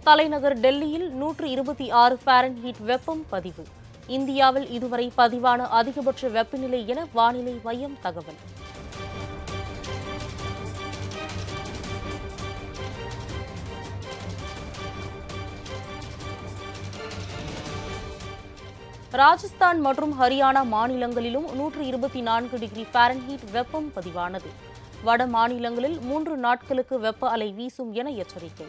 தலைநகர் டெல்லியில் நூற்று இருபத்தி ஆறு ஃபாரன்ஹீட் வெப்பம் பதிவு இந்தியாவில் இதுவரை பதிவான அதிகபட்ச வெப்பநிலை என வானிலை மையம் தகவல் ராஜஸ்தான் மற்றும் ஹரியானா மாநிலங்களிலும் நூற்று இருபத்தி நான்கு டிகிரி ஃபாரன்ஹீட் வெப்பம் பதிவானது வட மாநிலங்களில் மூன்று நாட்களுக்கு வெப்ப அலை வீசும் என எச்சரிக்கை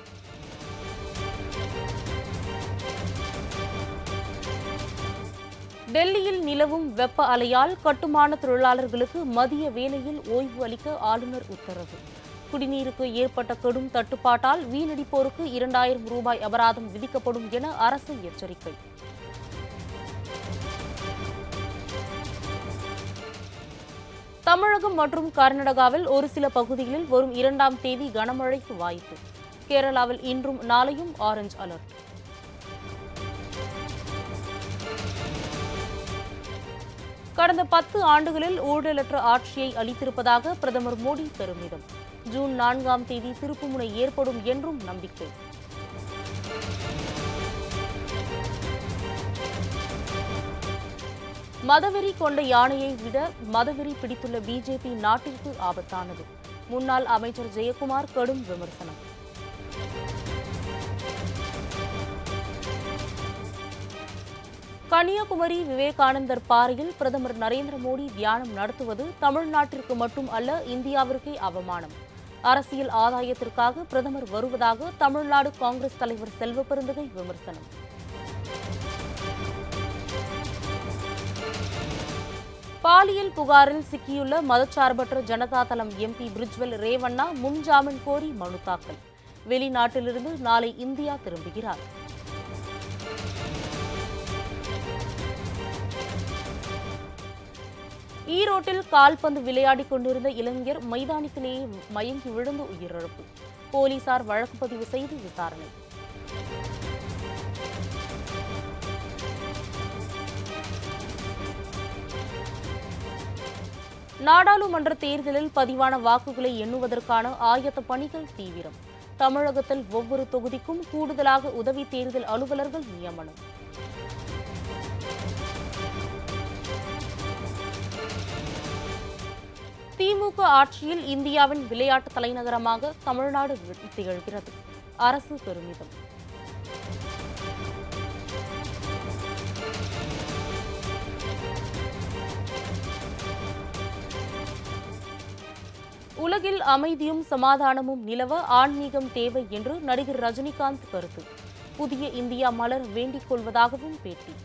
டெல்லியில் நிலவும் வெப்ப அலையால் கட்டுமான தொழிலாளர்களுக்கு மதிய வேளையில் ஓய்வு அளிக்க ஆளுநர் உத்தரவு குடிநீருக்கு ஏற்பட்ட கடும் தட்டுப்பாட்டால் வீணடிப்போருக்கு இரண்டாயிரம் ரூபாய் அபராதம் விதிக்கப்படும் என அரசு எச்சரிக்கை தமிழகம் மற்றும் கர்நாடகாவில் ஒரு சில பகுதிகளில் வரும் இரண்டாம் தேதி கனமழைக்கு வாய்ப்பு கேரளாவில் இன்றும் நாளையும் ஆரஞ்சு அலர்ட் கடந்த பத்து ஆண்டுகளில் ஊழலற்ற ஆட்சியை அளித்திருப்பதாக பிரதமர் மோடி பெருமிதம் ஜூன் நான்காம் தேதி திருப்புமுனை ஏற்படும் என்றும் நம்பிக்கை மதவெறி கொண்ட யானையை விட மதவெறி பிடித்துள்ள பிஜேபி நாட்டிற்கு ஆபத்தானது முன்னாள் அமைச்சர் ஜெயக்குமார் கடும் விமர்சனம் கன்னியாகுமரி விவேகானந்தர் பாறையில் பிரதமர் நரேந்திர மோடி தியானம் நடத்துவது தமிழ்நாட்டிற்கு மட்டும் அல்ல இந்தியாவிற்கே அவமானம் அரசியல் ஆதாயத்திற்காக பிரதமர் வருவதாக தமிழ்நாடு காங்கிரஸ் தலைவர் செல்வ பெருந்தகை விமர்சனம் பாலியல் புகாரில் சிக்கியுள்ள மதச்சார்பற்ற ஜனதா தளம் எம்பி பிரிஜ்வல் ரேவண்ணா முன்ஜாமீன் கோரி மனு தாக்கல் வெளிநாட்டிலிருந்து நாளை இந்தியா திரும்புகிறார் ஈரோட்டில் கால்பந்து விளையாடிக் கொண்டிருந்த இளைஞர் மைதானத்திலேயே மயங்கி விழுந்து உயிரிழப்பு போலீசார் வழக்கு பதிவு செய்து விசாரணை நாடாளுமன்ற தேர்தலில் பதிவான வாக்குகளை எண்ணுவதற்கான ஆயத்த பணிகள் தீவிரம் தமிழகத்தில் ஒவ்வொரு தொகுதிக்கும் கூடுதலாக உதவி தேர்தல் அலுவலர்கள் நியமனம் திமுக ஆட்சியில் இந்தியாவின் விளையாட்டு தலைநகரமாக தமிழ்நாடு திகழ்கிறது அரசு பெருமிதம் உலகில் அமைதியும் சமாதானமும் நிலவ ஆன்மீகம் தேவை என்று நடிகர் ரஜினிகாந்த் கருத்து புதிய இந்தியா மலர் வேண்டிக் கொள்வதாகவும் பேட்டி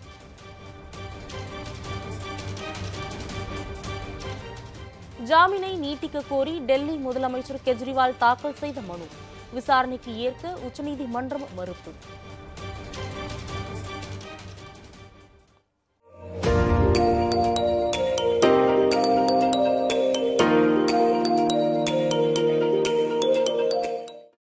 ஜாமீனை நீட்டிக்க கோரி டெல்லி முதலமைச்சர் கெஜ்ரிவால் தாக்கல் செய்த மனு விசாரணைக்கு ஏற்க உச்சநீதிமன்றம் மறுப்பு